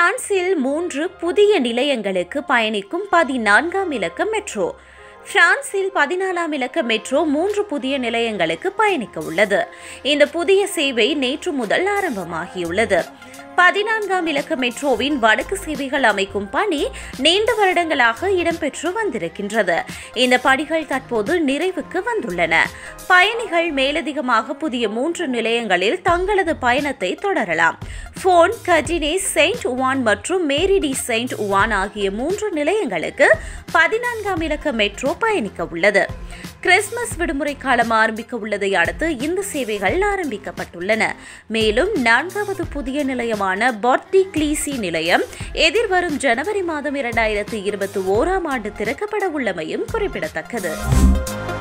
பிரான்சில் மூன்று புதிய நிலையங்களுக்கு பயணிக்கும் பதினான்காம் இலக்க மெட்ரோ பிரான்சில் பதினாலாம் இலக்க மெட்ரோ மூன்று புதிய நிலையங்களுக்கு பயணிக்க உள்ளது இந்த புதிய சேவை நேற்று முதல் ஆரம்பமாகியுள்ளது பதினான்காம் இலக்க மெட்ரோவின் வடக்கு சேவைகள் அமைக்கும் பணி நீண்ட வருடங்களாக இடம்பெற்று வந்திருக்கின்றது இந்த பணிகள் தற்போது நிறைவுக்கு வந்துள்ளன பயணிகள் மேலதிகமாக புதிய மூன்று நிலையங்களில் தங்களது பயணத்தை தொடரலாம் போன் கடினே செயின்ட் உவான் மற்றும் மேரிடி செயின்ட் உவான் ஆகிய மூன்று நிலையங்களுக்கு பதினான்காம் இலக்க மெட்ரோ பயணிக்க உள்ளது கிறிஸ்துமஸ் விடுமுறை காலம் ஆரம்பிக்க உள்ளதை அடுத்து இந்த சேவைகள் ஆரம்பிக்கப்பட்டுள்ளன மேலும் நான்காவது புதிய நிலையமான பொர்டி கிளீசி நிலையம் எதிர்வரும் ஜனவரி மாதம் இரண்டாயிரத்து இருபத்தி ஓராம் ஆண்டு திறக்கப்பட உள்ளமையும் குறிப்பிடத்தக்கது